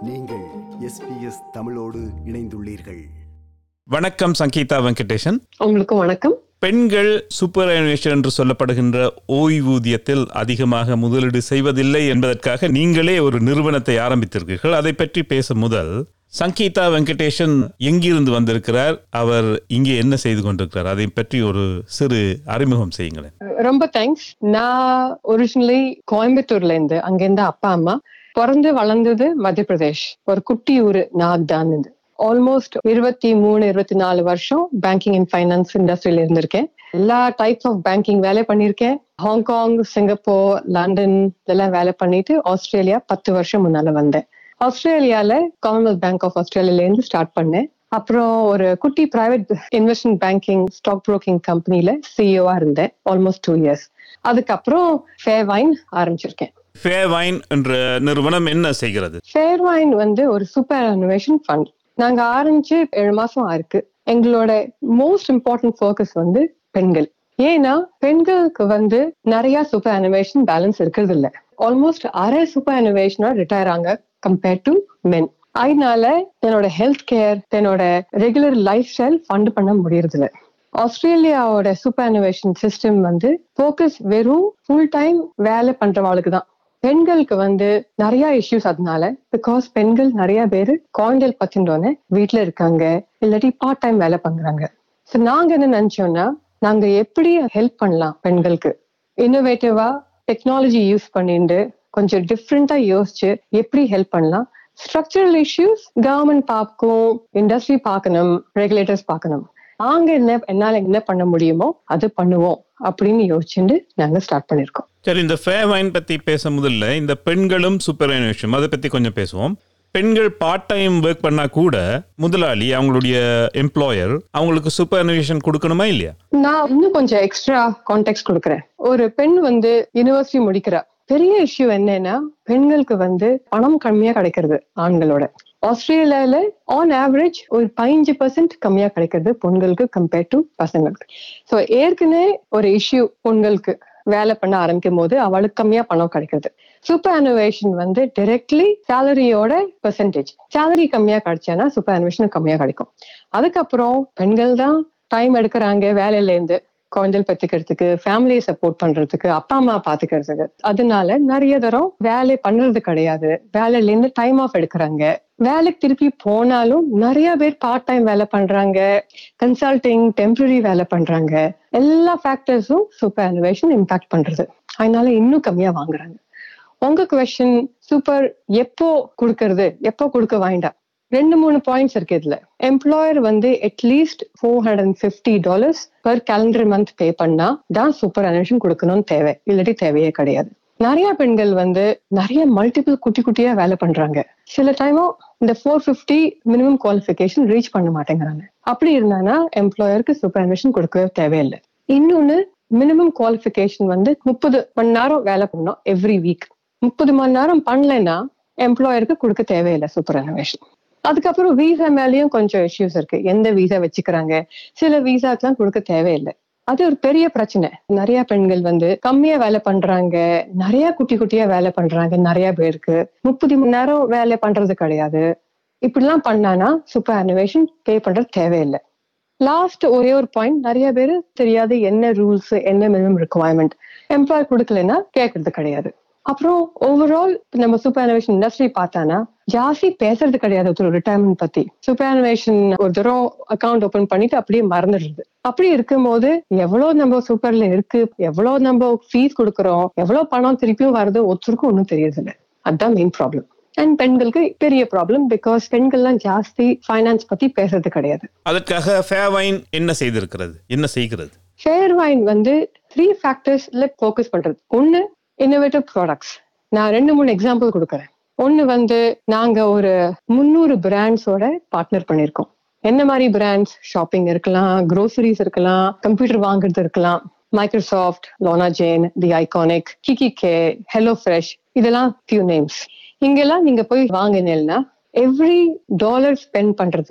நீங்கள் எஸ்பிஎஸ் தமிழோடு இணைந்துள்ளீர்கள் வணக்கம் சங்கீதா வெங்கடேஷன் உங்களுக்கும் வணக்கம் பெண்கள் சூப்பர் அனிமேஷன் என்று சொல்லப்படுகின்ற ஓய்வூதியத்தில் அதிகமாக முதலீடு செய்வதில்லை என்பதற்காக நீங்களே ஒரு நிறுவனத்தை ஆரம்பித்திருக்கிறீர்கள் அதை பற்றி பேச முதல் சங்கீதா வெங்கடேஷன் எங்கிருந்து வந்திருக்கிறார் அவர் இங்கே என்ன செய்து கொண்டிருக்கிறார் அதை பற்றி ஒரு சிறு அறிமுகம் செய்யுங்களேன் ரொம்ப தேங்க்ஸ் நான் ஒரிஜினலி கோயம்புத்தூர்ல இருந்து அங்கிருந்து அப்பா அம்மா பிறந்து வளர்ந்தது மத்திய பிரதேஷ் ஒரு குட்டி ஊரு நாக்தான் இது ஆல்மோஸ்ட் இருபத்தி மூணு இருபத்தி நாலு வருஷம் பேங்கிங் அண்ட் ஃபைனான்ஸ் இண்டஸ்ட்ரியில இருந்திருக்கேன் எல்லா டைப்ஸ் ஆஃப் பேங்கிங் வேலை பண்ணியிருக்கேன் ஹாங்காங் சிங்கப்பூர் லண்டன் இதெல்லாம் வேலை பண்ணிட்டு ஆஸ்திரேலியா பத்து வருஷம் முன்னால வந்தேன் ஆஸ்திரேலியால காமன்வெல்த் பேங்க் ஆஃப் ஆஸ்திரேலியால இருந்து ஸ்டார்ட் பண்ணேன் அப்புறம் ஒரு குட்டி private investment banking stock broking கம்பெனில சிஇஓவா இருந்தேன் ஆல்மோஸ்ட் டூ இயர்ஸ் அதுக்கப்புறம் ஃபேவைன் ஆரம்பிச்சிருக்கேன் ஃபேவைன் என்ற நிறுவனம் என்ன செய்கிறது ஃபேர்வைன் வந்து ஒரு சூப்பர் அனிமேஷன் ஃபண்ட் நாங்க ஆரம்பிச்சு ஏழு மாசம் இருக்கு எங்களோட மோஸ்ட் இம்பார்ட்டன்ட் ஃபோக்கஸ் வந்து பெண்கள் ஏன்னா பெண்களுக்கு வந்து நிறைய சூப்பர் அனிமேஷன் பேலன்ஸ் இருக்கிறது இல்ல ஆல்மோஸ்ட் அரை சூப்பர் அனிமேஷனா ரிட்டையர் ஆங்க கம்பேர்ட் டு மென் அதனால என்னோட ஹெல்த் கேர் என்னோட ரெகுலர் லைஃப் ஸ்டைல் ஃபண்ட் பண்ண முடியறது இல்ல ஆஸ்திரேலியாவோட சூப்பர் அனிமேஷன் சிஸ்டம் வந்து ஃபோக்கஸ் வெறும் ஃபுல் டைம் வேலை பண்றவாளுக்கு தான் பெண்களுக்கு வந்து நிறைய இஷ்யூஸ் அதனால பிகாஸ் பெண்கள் நிறைய பேர் குழந்தைகள் பத்தினோடனே வீட்டுல இருக்காங்க இல்லாட்டி பார்ட் டைம் வேலை பண்றாங்க ஸோ நாங்க என்ன நினைச்சோம்னா நாங்க எப்படி ஹெல்ப் பண்ணலாம் பெண்களுக்கு இன்னோவேட்டிவா டெக்னாலஜி யூஸ் பண்ணிட்டு கொஞ்சம் டிஃப்ரெண்டா யோசிச்சு எப்படி ஹெல்ப் பண்ணலாம் ஸ்ட்ரக்சரல் இஷ்யூஸ் கவர்மெண்ட் பார்க்கும் இண்டஸ்ட்ரி பார்க்கணும் ரெகுலேட்டர்ஸ் பார்க்கணும் நாங்க என்ன என்னால என்ன பண்ண முடியுமோ அது பண்ணுவோம் அப்படின்னு யோசிச்சுட்டு நாங்க ஸ்டார்ட் பண்ணிருக்கோம் சரி இந்த ஃபேவைன் பத்தி பேச முதல்ல இந்த பெண்களும் சூப்பர் அனிமேஷன் அதை பத்தி கொஞ்சம் பேசுவோம் பெண்கள் பார்ட் டைம் ஒர்க் பண்ணா கூட முதலாளி அவங்களுடைய எம்ப்ளாயர் அவங்களுக்கு சூப்பர் அனிமேஷன் கொடுக்கணுமா இல்லையா நான் இன்னும் கொஞ்சம் எக்ஸ்ட்ரா கான்டெக்ட் கொடுக்குறேன் ஒரு பெண் வந்து யூனிவர்சிட்டி முடிக்கிறா பெரிய இஷ்யூ என்னன்னா பெண்களுக்கு வந்து பணம் கம்மியா கிடைக்கிறது ஆண்களோட ஆஸ்திரேலியால ஆன் ஆவரேஜ் ஒரு பதினஞ்சு பர்சன்ட் கம்மியா கிடைக்கிறது பெண்களுக்கு கம்பேர்ட் டு பசங்களுக்கு ஸோ ஏற்கனவே ஒரு இஷ்யூ பெண்களுக்கு வேலை பண்ண ஆரம்பிக்கும் போது அவளுக்கு கம்மியா பணம் கிடைக்கிறது சூப்பர் அனிவேஷன் வந்து டைரக்ட்லி சேலரியோட பெர்சன்டேஜ் சேலரி கம்மியா கிடைச்சானா சூப்பர் அனிவேஷன் கம்மியா கிடைக்கும் அதுக்கப்புறம் பெண்கள் தான் டைம் எடுக்கிறாங்க வேலையில இருந்து குழந்தைகள் பெற்றுக்கிறதுக்கு ஃபேமிலியை சப்போர்ட் பண்றதுக்கு அப்பா அம்மா பாத்துக்கிறதுக்கு அதனால நிறைய தரம் வேலை பண்றது கிடையாது வேலையில இருந்து டைம் ஆஃப் எடுக்கிறாங்க வேலைக்கு திருப்பி போனாலும் நிறைய பேர் பார்ட் டைம் வேலை பண்றாங்க கன்சல்டிங் டெம்பரரி வேலை பண்றாங்க எல்லா ஃபேக்டர்ஸும் சூப்பர் அனிவேஷன் இம்பாக்ட் பண்றது அதனால இன்னும் கம்மியா வாங்குறாங்க உங்க கொஸ்டின் சூப்பர் எப்போ கொடுக்கறது எப்போ கொடுக்க வேண்டாம் ரெண்டு மூணு பாயிண்ட்ஸ் இருக்கு இதுல எம்ப்ளாயர் வந்து at least four hundred and fifty dollars per calendar month pay பண்ணா தான் சூப்பர் அனிவேஷன் கொடுக்கணும்னு தேவை இல்லாட்டி தேவையே கிடையாது நிறைய பெண்கள் வந்து நிறைய மல்டிபிள் குட்டி குட்டியா வேலை பண்றாங்க சில டைமும் இந்த four fifty minimum qualification reach பண்ண மாட்டேங்கிறாங்க அப்படி இருந்தானா எம்ப்ளாயருக்கு சூப்பர் அனிவேஷன் கொடுக்கவே தேவையில்லை இன்னொன்னு மினிமம் குவாலிஃபிகேஷன் வந்து முப்பது மணி நேரம் வேலை பண்ணணும் எவ்ரி வீக் முப்பது மணி நேரம் பண்ணலைன்னா எம்ப்ளாயருக்கு கொடுக்க தேவையில்லை சூப்பர் அனிவேஷன் அதுக்கப்புறம் வீசா மேலேயும் கொஞ்சம் இஷ்யூஸ் இருக்கு எந்த வீசா வச்சுக்கிறாங்க சில வீசாக்கெல்லாம் கொடுக்க தேவையில்லை அது ஒரு பெரிய பிரச்சனை நிறைய பெண்கள் வந்து கம்மியா வேலை பண்றாங்க நிறைய குட்டி குட்டியா வேலை பண்றாங்க நிறைய பேருக்கு முப்பது மணி நேரம் வேலை பண்றது கிடையாது இப்படிலாம் பண்ணானா சூப்பர் அனிவேஷன் பே பண்றது தேவையில்லை லாஸ்ட் ஒரே ஒரு பாயிண்ட் நிறைய பேர் தெரியாது என்ன ரூல்ஸ் என்ன மினிமம் ரிக்குவயர்மெண்ட் எம்ப்ளாயர் கொடுக்கலன்னா கேட்கறது கிடையாது அப்புறம் ஓவரால் நம்ம சூப்பர் அனிவேஷன் இண்டஸ்ட்ரி பார்த்தானா ஜாஸ்தி பேசுறது கிடையாது ஒரு ரிட்டையர்மெண்ட் பத்தி சூப்பர் அனிவேஷன் ஒரு தூரம் அக்கௌண்ட் ஓபன் பண்ணிட்டு அப்படியே மறந்துடுறது அப்படி இருக்கும்போது எவ்வளவு நம்ம சூப்பர்ல இருக்கு எவ்வளவு நம்ம ஃபீஸ் கொடுக்கறோம் எவ்வளவு பணம் திருப்பியும் வருது ஒருத்தருக்கும் ஒன்றும் தெரியறதில்ல அதுதான் மெயின் ப்ராப்ளம் அண்ட் பெண்களுக்கு பெரிய ப்ராப்ளம் பிகாஸ் பெண்கள்லாம் ஜாஸ்தி ஃபைனான்ஸ் பத்தி பேசுறது கிடையாது அதற்காக ஃபேவைன் என்ன செய்திருக்கிறது என்ன செய்கிறது ஃபேர்வைன் வந்து த்ரீ ஃபேக்டர்ஸ்ல ஃபோக்கஸ் பண்றது ஒன்னு இன்னோவேட்டிவ் ப்ராடக்ட்ஸ் நான் ரெண்டு மூணு எக்ஸாம்பிள் கொடுக்குறேன் ஒன்னு வந்து நாங்க ஒரு முந்நூறு பிராண்ட்ஸோட பார்ட்னர் பண்ணியிருக்கோம் என்ன மாதிரி பிராண்ட்ஸ் ஷாப்பிங் இருக்கலாம் க்ரோசரிஸ் இருக்கலாம் கம்ப்யூட்டர் வாங்குறது இருக்கலாம் Microsoft Lorna Jane the Iconic Kikki K HelloFresh இதெல்லாம் ஃபியூ நேம்ஸ் இங்கெல்லாம் நீங்க போய் வாங்கினீங்கன்னா எவ்ரி டாலர் ஸ்பெண்ட் பண்றதுக்கு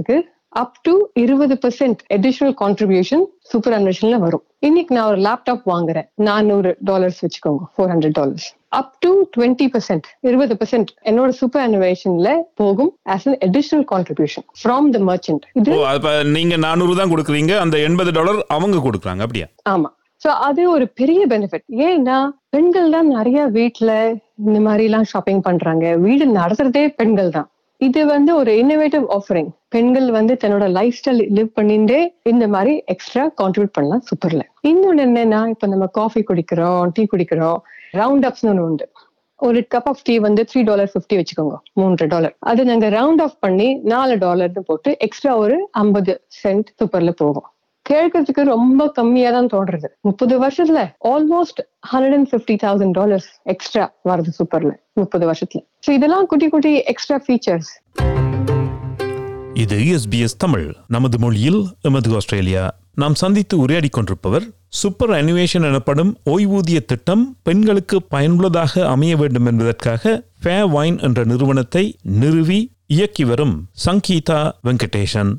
அப் டு இருபது பெர்சென்ட் அடிஷனல் கான்ட்ரிபியூஷன் சூப்பர் அன்வேஷன்ல வரும் இன்னைக்கு நான் ஒரு லேப்டாப் வாங்குறேன் நானூறு டாலர்ஸ் வச்சுக்கோங்க four hundred dollars up to twenty percent இருபது பெர்சென்ட் என்னோட சூப்பர் அன்வேஷன்ல போகும் as an additional contribution from the merchant இது ஓ அப்ப நீங்க நானூறு தான் கொடுக்குறீங்க அந்த எண்பது டாலர் அவங்க கொடுக்குறாங்க அப்படியா ஆமா சோ அது ஒரு பெரிய பெனிஃபிட் ஏன்னா பெண்கள் தான் நிறைய வீட்ல இந்த மாதிரி எல்லாம் ஷாப்பிங் பண்றாங்க வீடு நடத்துறதே பெண்கள் தான் இது வந்து ஒரு இன்னோவேட்டிவ் ஆஃபரிங் பெண்கள் வந்து தன்னோட லைஃப் ஸ்டைல் லிவ் பண்ணிட்டே இந்த மாதிரி எக்ஸ்ட்ரா கான்ட்ரிபியூட் பண்ணலாம் சூப்பர்ல இன்னொன்னு என்னன்னா இப்ப நம்ம காஃபி குடிக்கிறோம் டீ குடிக்கிறோம் ரவுண்ட் அப்ஸ்னு ஒன்று உண்டு ஒரு கப் ஆஃப் டீ வந்து த்ரீ டாலர் ஃபிஃப்டி வச்சுக்கோங்க மூன்று டாலர் அது நாங்க ரவுண்ட் ஆஃப் பண்ணி நாலு டாலர்னு போட்டு எக்ஸ்ட்ரா ஒரு ஐம்பது சென்ட் சூப்பர்ல போகும் கேட்கறதுக்கு ரொம்ப கம்மியா தான் தோன்றது முப்பது வருஷத்துல almost hundred and fifty thousand dollars extra வருது சூப்பர்ல முப்பது வருஷத்துல ஸோ இதெல்லாம் குட்டி குட்டி எக்ஸ்ட்ரா ஃபீச்சர்ஸ் இது எஸ்பிஎஸ் தமிழ் நமது மொழியில் எமது ஆஸ்திரேலியா நாம் சந்தித்து உரையாடிக் கொண்டிருப்பவர் சூப்பர் அனிவேஷன் எனப்படும் ஓய்வூதிய திட்டம் பெண்களுக்கு பயனுள்ளதாக அமைய வேண்டும் என்பதற்காக ஃபே வைன் என்ற நிறுவனத்தை நிறுவி இயக்கி வரும் சங்கீதா வெங்கடேஷன்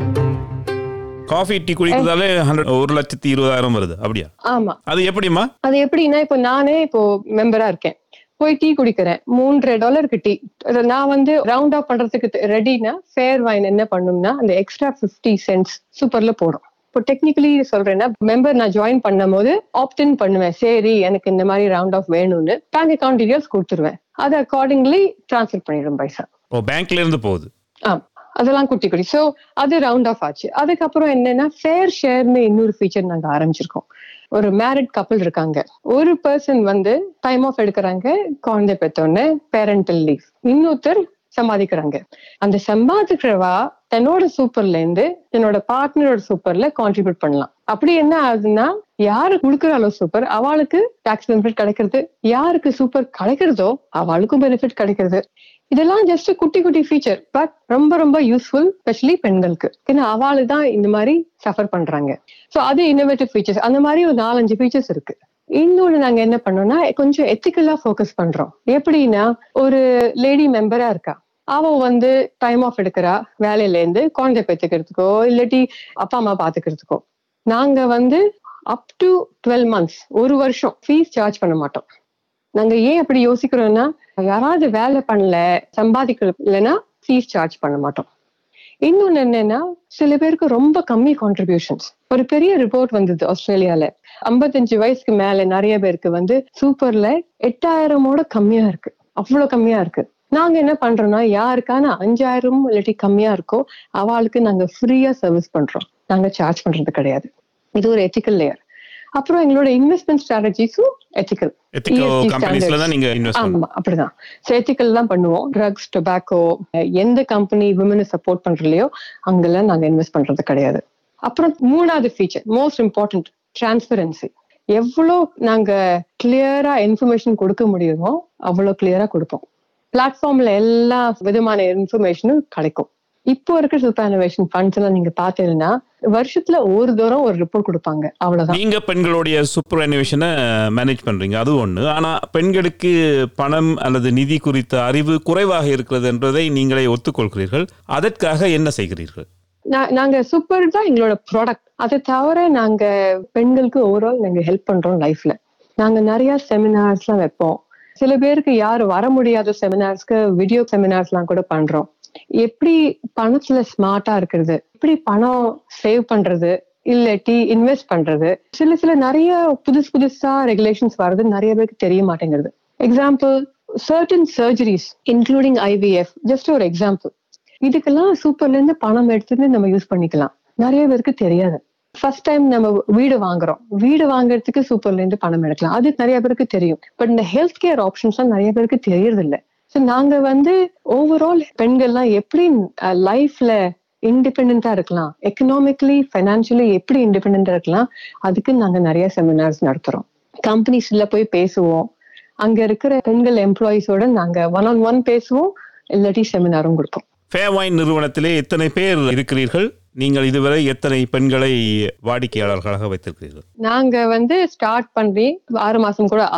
காஃபி டீ குடிக்கிறதாலே ஹண்ட்ரட் ஒரு லட்சத்தி இருபதாயிரம் வருது அப்படியா ஆமா அது எப்படிம்மா அது எப்படின்னா இப்போ நானே இப்போ மெம்பரா இருக்கேன் போய் டீ குடிக்கிறேன் மூன்றரை டாலருக்கு டீ அது நான் வந்து ரவுண்ட் ஆஃப் பண்றதுக்கு ரெடினா ஃபேர் வைன் என்ன பண்ணும்னா அந்த எக்ஸ்ட்ரா ஃபிஃப்டி சென்ட்ஸ் சூப்பர்ல போடும் இப்போ டெக்னிக்கலி சொல்றேன்னா மெம்பர் நான் ஜாயின் பண்ணும் போது ஆப்டின் பண்ணுவேன் சரி எனக்கு இந்த மாதிரி ரவுண்ட் ஆஃப் வேணும்னு பேங்க் அக்கௌண்ட் டீடைல்ஸ் கொடுத்துருவேன் அது அக்கார்டிங்லி ட்ரான்ஸ்ஃபர் பண்ணிடும் பைசா ஓ பேங்க்ல இருந்து போகுது ஆமா அதெல்லாம் குட்டி குட்டி சோ அது ரவுண்ட் ஆஃப் ஆச்சு அதுக்கப்புறம் என்னன்னா ஃபேர் ஷேர்னு இன்னொரு ஃபீச்சர் நாங்க ஆரம்பிச்சிருக்கோம் ஒரு மேரிட் கப்பல் இருக்காங்க ஒரு பர்சன் வந்து டைம் ஆஃப் எடுக்கிறாங்க குழந்தை பெத்தோன்னு பேரண்டல் லீவ் இன்னொருத்தர் சம்பாதிக்கிறாங்க அந்த சம்பாதிக்கிறவா தன்னோட சூப்பர்ல இருந்து தன்னோட பார்ட்னரோட சூப்பர்ல கான்ட்ரிபியூட் பண்ணலாம் அப்படி என்ன ஆகுதுன்னா யாரு கொடுக்குறாளோ சூப்பர் அவளுக்கு டாக்ஸ் பெனிஃபிட் கிடைக்கிறது யாருக்கு சூப்பர் கிடைக்கிறதோ அவளுக்கும் பெனிஃபிட் கிடைக்கிறது இதெல்லாம் ஜஸ்ட் குட்டி குட்டி ஃபீச்சர் பட் ரொம்ப ரொம்ப யூஸ்ஃபுல் ஸ்பெஷலி பெண்களுக்கு ஏன்னா அவளு தான் இந்த மாதிரி சஃபர் பண்றாங்க ஸோ அது இன்னோவேட்டிவ் ஃபீச்சர்ஸ் அந்த மாதிரி ஒரு நாலஞ்சு ஃபீச்சர்ஸ் இருக்கு இன்னொன்னு நாங்க என்ன பண்ணோம்னா கொஞ்சம் எத்திக்கலா ஃபோக்கஸ் பண்றோம் எப்படின்னா ஒரு லேடி மெம்பரா இருக்கா அவ வந்து டைம் ஆஃப் எடுக்கிறா வேலையில இருந்து குழந்தை பெற்றுக்கிறதுக்கோ இல்லாட்டி அப்பா அம்மா பாத்துக்கிறதுக்கோ நாங்க வந்து அப் டு டுவெல் மந்த்ஸ் ஒரு வருஷம் ஃபீஸ் சார்ஜ் பண்ண மாட்டோம் நாங்க ஏன் அப்படி யோசிக்கிறோம்னா யாராவது வேலை பண்ணல சம்பாதிக்கலன்னா ஃபீஸ் சார்ஜ் பண்ண மாட்டோம் இன்னொன்னு என்னன்னா சில பேருக்கு ரொம்ப கம்மி கான்ட்ரிபியூஷன்ஸ் ஒரு பெரிய ரிப்போர்ட் வந்தது ஆஸ்திரேலியால ஐம்பத்தஞ்சு வயசுக்கு மேல நிறைய பேருக்கு வந்து சூப்பர்ல எட்டாயிரமோட கம்மியா இருக்கு அவ்வளவு கம்மியா இருக்கு நாங்க என்ன பண்றோம்னா யாருக்கான அஞ்சாயிரம் இல்லாட்டி கம்மியா இருக்கோ அவளுக்கு நாங்க ஃப்ரீயா சர்வீஸ் பண்றோம் நாங்க சார்ஜ் பண்றது கிடையாது இது ஒரு எத்திக்கல் லேயர் அப்புறம் எங்களோட இன்வெஸ்ட்மெண்ட் ஸ்ட்ராட்டஜிஸும் எத்திக்கல் எத்திக்கோ கம்பெனிஸ்ல தான் நீங்க இன்வெஸ்ட் ஆமா அப்படிதான் எத்திக்கல் தான் பண்ணுவோம் ட்ரக்ஸ் டொபாக்கோ எந்த கம்பெனி விமனை சப்போர்ட் பண்றலையோ அங்கெல்லாம் நாங்க இன்வெஸ்ட் பண்றது கிடையாது அப்புறம் மூணாவது ஃபீச்சர் மோஸ்ட் இம்பார்ட்டன்ட் டிரான்ஸ்பரன்சி எவ்வளோ நாங்க கிளியரா இன்ஃபர்மேஷன் கொடுக்க முடியுமோ அவ்வளோ கிளியரா கொடுப்போம் பிளாட்ஃபார்ம்ல எல்லா விதமான இன்ஃபர்மேஷனும் கிடைக்கும் இப்போ இருக்கிற சூப்பர் அனிவேஷன் ஃபண்ட்ஸ் எல்லாம் நீங்க பாத்தீங்கன்னா வருஷத்துல ஒரு தூரம் ஒரு ரிப்போர்ட் கொடுப்பாங்க அவ்வளவுதான் நீங்க பெண்களுடைய சூப்பர் அனிவேஷனை மேனேஜ் பண்றீங்க அது ஒண்ணு ஆனா பெண்களுக்கு பணம் அல்லது நிதி குறித்த அறிவு குறைவாக இருக்கிறது என்பதை நீங்களே ஒத்துக்கொள்கிறீர்கள் அதற்காக என்ன செய்கிறீர்கள் நா- நாங்க சூப்பர் தான் எங்களோட ப்ராடக்ட் அதை தவிர நாங்க பெண்களுக்கு ஓவரால் நாங்க ஹெல்ப் பண்றோம் லைஃப்ல நாங்க நிறைய செமினார்ஸ் எல்லாம் வைப்போம் சில பேருக்கு யாரு வர முடியாத செமினார்ஸ்க்கு வீடியோ செமினார்ஸ் எல்லாம் கூட பண்றோம் எப்படி பணத்துல ஸ்மார்ட்டா இருக்கிறது எப்படி பணம் சேவ் பண்றது இல்லாட்டி இன்வெஸ்ட் பண்றது சில சில நிறைய புதுசு புதுசா ரெகுலேஷன்ஸ் வர்றது நிறைய பேருக்கு தெரிய மாட்டேங்கிறது example certain surgeries including IVF just ஒரு எக்ஸாம்பிள் இதுக்கெல்லாம் சூப்பர்ல இருந்து பணம் எடுத்துட்டு நம்ம யூஸ் பண்ணிக்கலாம் நிறைய பேருக்கு தெரியாது ஃபர்ஸ்ட் டைம் நம்ம வீடு வாங்குறோம் வீடு வாங்குறதுக்கு சூப்பர்ல இருந்து பணம் எடுக்கலாம் அது நிறைய பேருக்கு தெரியும் பட் இந்த ஹெல்த் கேர் ஆப்ஷன்ஸ் நிறைய பேருக்கு தெரியறது இல்ல ஸோ நாங்க வந்து ஓவரால் பெண்கள்லாம் எப்படி லைஃப்ல இண்டிபெண்டா இருக்கலாம் எக்கனாமிக்கலி ஃபைனான்சியலி எப்படி இண்டிபெண்டா இருக்கலாம் அதுக்கு நாங்க நிறைய செமினார்ஸ் நடத்துறோம் கம்பெனிஸ்ல போய் பேசுவோம் அங்க இருக்கிற பெண்கள் எம்ப்ளாயிஸோட நாங்க ஒன் ஆன் ஒன் பேசுவோம் இல்லாட்டி செமினாரும் கொடுப்போம் ஃபேவைன் நிறுவனத்திலே எத்தனை பேர் இருக்கிறீர்கள் நீங்கள் இதுவரை எத்தனை பெண்களை வாடிக்கையாளர்களாக வைத்திருக்கிறீர்கள் நாங்க வந்து ஸ்டார்ட் பண்ணி ஆறு மாசம் கூட ஆல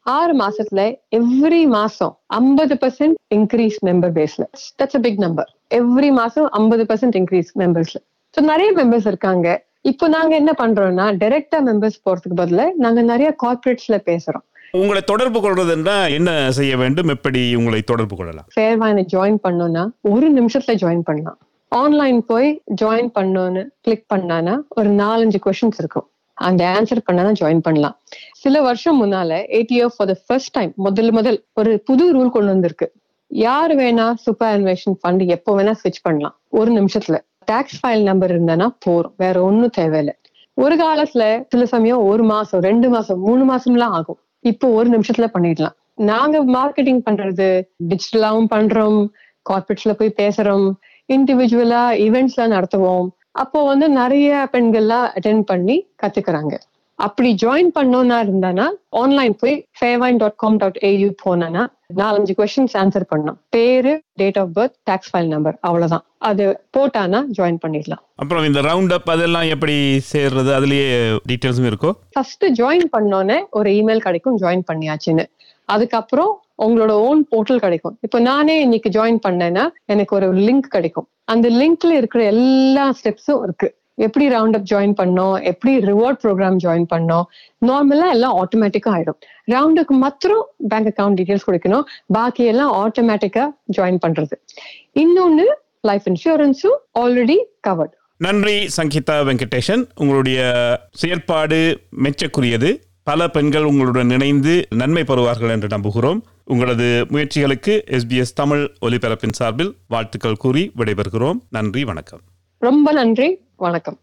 ஆறு மாசத்துல எவ்ரி மாசம் ஐம்பது பர்சன்ட் இன்க்ரீஸ் மெம்பர் பேஸ்ல that's a big number every மாசம் ஐம்பது பர்சன்ட் இன்க்ரீஸ் மெம்பர்ஸ்ல ஸோ நிறைய மெம்பர்ஸ் இருக்காங்க இப்போ நாங்க என்ன பண்றோம்னா டைரக்டா மெம்பர்ஸ் போறதுக்கு பதிலா நாங்க நிறைய கார்பரேட்ஸ்ல பேசுறோம் உங்களை தொடர்பு கொள்றதுன்னா என்ன செய்ய வேண்டும் எப்படி உங்களை தொடர்பு கொள்ளலாம் ஃபேர்வானை ஜாயின் பண்ணோம்னா ஒரு நிமிஷத்துல ஜாயின் பண்ணலாம் ஆன்லைன் போய் ஜாயின் பண்ணோன்னு கிளிக் பண்ணானா ஒரு நாலஞ்சு கொஸ்டின்ஸ் இருக்கும் அந்த ஆன்சர் பண்ணானா ஜாயின் பண்ணலாம் சில வருஷம் முன்னால ATO for the first time முதல் முதல் ஒரு புது ரூல் கொண்டு வந்திருக்கு யார் வேணா சூப்பர் அன்வேஷன் ஃபண்ட் எப்போ வேணா ஸ்விட்ச் பண்ணலாம் ஒரு நிமிஷத்துல டாக்ஸ் ஃபைல் நம்பர் இருந்தானா போறோம் வேற ஒன்றும் தேவையில்லை ஒரு காலத்துல சில சமயம் ஒரு மாசம் ரெண்டு மாசம் மூணு மாசம்லாம் ஆகும் இப்போ ஒரு நிமிஷத்துல பண்ணிடலாம் நாங்க மார்க்கெட்டிங் பண்றது டிஜிட்டலாவும் பண்றோம் கார்பரேட்ஸ்ல போய் பேசுறோம் இண்டிவிஜுவலா ஈவெண்ட்ஸ்லாம் நடத்துவோம் அப்போ வந்து நிறைய பெண்கள்லாம் அட்டென்ட் பண்ணி கத்துக்கிறாங்க அப்படி ஜாயின் பண்ணோம்னா இருந்தானா ஆன்லைன் போய் ஃபேவைன் டாட் காம் டாட் ஏயூ போனானா நாலஞ்சு கொஸ்டின்ஸ் ஆன்சர் பண்ணோம் பேரு date of birth tax file number அவ்வளவுதான் அது போட்டானா ஜாயின் பண்ணிடலாம் அப்புறம் இந்த ரவுண்ட் அப் அதெல்லாம் எப்படி சேர்றது அதுலயே டீட்டெயில்ஸும் இருக்கோ ஃபர்ஸ்ட் ஜாயின் பண்ணோன்னே ஒரு இமெயில் கிடைக்கும் ஜாயின் பண்ணியாச்சுன்னு அதுக்கப்புறம் உங்களோட ஓன் போர்ட்டல் கிடைக்கும் இப்போ நானே இன்னைக்கு ஜாயின் பண்ணேன்னா எனக்கு ஒரு லிங்க் கிடைக்கும் அந்த லிங்க்ல இருக்கிற எல்லா ஸ்டெப்ஸும் இருக்கு எப்படி ரவுண்ட் அப் ஜாயின் பண்ணோம் எப்படி ரிவார்ட் ப்ரோக்ராம் ஜாயின் பண்ணோம் நார்மலா எல்லாம் ஆட்டோமேட்டிக்கா ஆயிடும் ரவுண்டுக்கு மாத்திரம் பேங்க் அக்கவுண்ட் டீடைல்ஸ் கொடுக்கணும் பாக்கி எல்லாம் ஆட்டோமேட்டிக்கா ஜாயின் பண்றது இன்னொன்னு லைஃப் இன்சூரன்ஸும் ஆல்ரெடி கவர்ட் நன்றி சங்கீதா வெங்கடேஷன் உங்களுடைய செயற்பாடு மெச்சக்குரியது பல பெண்கள் உங்களுடன் இணைந்து நன்மை பெறுவார்கள் என்று நம்புகிறோம் உங்களது முயற்சிகளுக்கு எஸ்பிஎஸ் தமிழ் ஒலிபரப்பின் சார்பில் வாழ்த்துக்கள் கூறி விடைபெறுகிறோம் நன்றி வணக்கம் ரொம்ப நன்றி வணக்கம்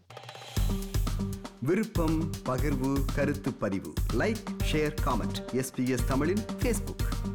விருப்பம் பகிர்வு கருத்து பதிவு லைக் ஷேர் காமெண்ட் எஸ்பிஎஸ் தமிழின் ஃபேஸ்புக்